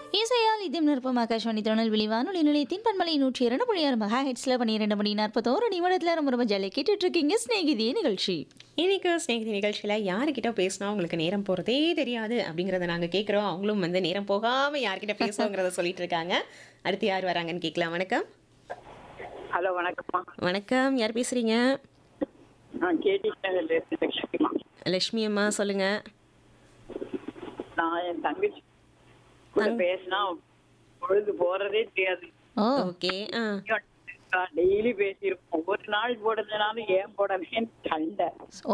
இசையால் இதயம் நிற்பம் ஆகாஷ்வாணி திருநெல்வேலி வானொலி நிலையத்தின் பண்பலை நூற்றி இரண்டு புள்ளி ஆறு மெகா ஹெட்ஸ்ல பன்னிரெண்டு மணி நாற்பத்தோரு நிமிடத்துல ரொம்ப ரொம்ப ஜாலியாக கேட்டுட்டு இருக்கீங்க ஸ்நேகிதி நிகழ்ச்சி இன்னைக்கு ஸ்நேகிதி நிகழ்ச்சியில் யாருக்கிட்ட பேசினா உங்களுக்கு நேரம் போகிறதே தெரியாது அப்படிங்கிறத நாங்கள் கேட்குறோம் அவங்களும் வந்து நேரம் போகாமல் யார்கிட்ட பேசுவோங்கிறத சொல்லிட்டு இருக்காங்க அடுத்து யார் வராங்கன்னு கேட்கலாம் வணக்கம் ஹலோ வணக்கம்மா வணக்கம் யார் பேசுகிறீங்க நான் கேடி நகர்லேருந்து லட்சுமிமா லக்ஷ்மி அம்மா சொல்லுங்கள் நான் என் தங்கச்சி கூட பேசினா பொழுது போறதே தெரியாது ஓ ஓகே ஆ டெய்லி பேசியிருப்போம் ஒரு நாள் போடுறதுனால ஏன் போடவேன்னு சண்டை